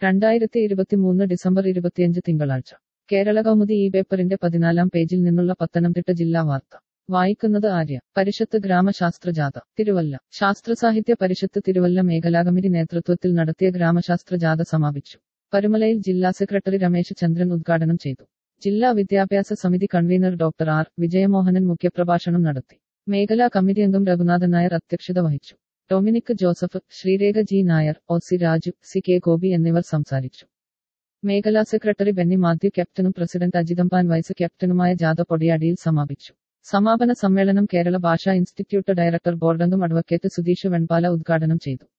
രണ്ടായിരത്തി ഇരുപത്തിമൂന്ന് ഡിസംബർ ഇരുപത്തിയഞ്ച് തിങ്കളാഴ്ച കേരള കൗമുദി ഈ പേപ്പറിന്റെ പതിനാലാം പേജിൽ നിന്നുള്ള പത്തനംതിട്ട ജില്ലാ വാർത്ത വായിക്കുന്നത് ആര്യ പരിഷത്ത് ഗ്രാമശാസ്ത്രജാഥ തിരുവല്ല ശാസ്ത്രസാഹിത്യ പരിഷത്ത് തിരുവല്ല മേഖലാകമ്മിറ്റി നേതൃത്വത്തിൽ നടത്തിയ ഗ്രാമശാസ്ത്രജാഥ സമാപിച്ചു പരുമലയിൽ ജില്ലാ സെക്രട്ടറി രമേശ് ചന്ദ്രൻ ഉദ്ഘാടനം ചെയ്തു ജില്ലാ വിദ്യാഭ്യാസ സമിതി കൺവീനർ ഡോക്ടർ ആർ വിജയമോഹനൻ മുഖ്യപ്രഭാഷണം നടത്തി മേഖലാ കമ്മിറ്റി അംഗം രഘുനാഥൻ നായർ അധ്യക്ഷത വഹിച്ചു ഡൊമിനിക് ജോസഫ് ശ്രീരേഖ ജി നായർ ഒ സി രാജു സി കെ ഗോപി എന്നിവർ സംസാരിച്ചു മേഖലാ സെക്രട്ടറി ബെന്നി മാത്യു ക്യാപ്റ്റനും പ്രസിഡന്റ് അജിതംപാൻ വൈസ് ക്യാപ്റ്റനുമായ ജാഥ പൊടിയാടിയിൽ സമാപിച്ചു സമാപന സമ്മേളനം കേരള ഭാഷാ ഇൻസ്റ്റിറ്റ്യൂട്ട് ഡയറക്ടർ ബോർഡംഗം അഡ്വക്കേറ്റ് സുധീഷ് വെൺപാല ഉദ്ഘാടനം ചെയ്തു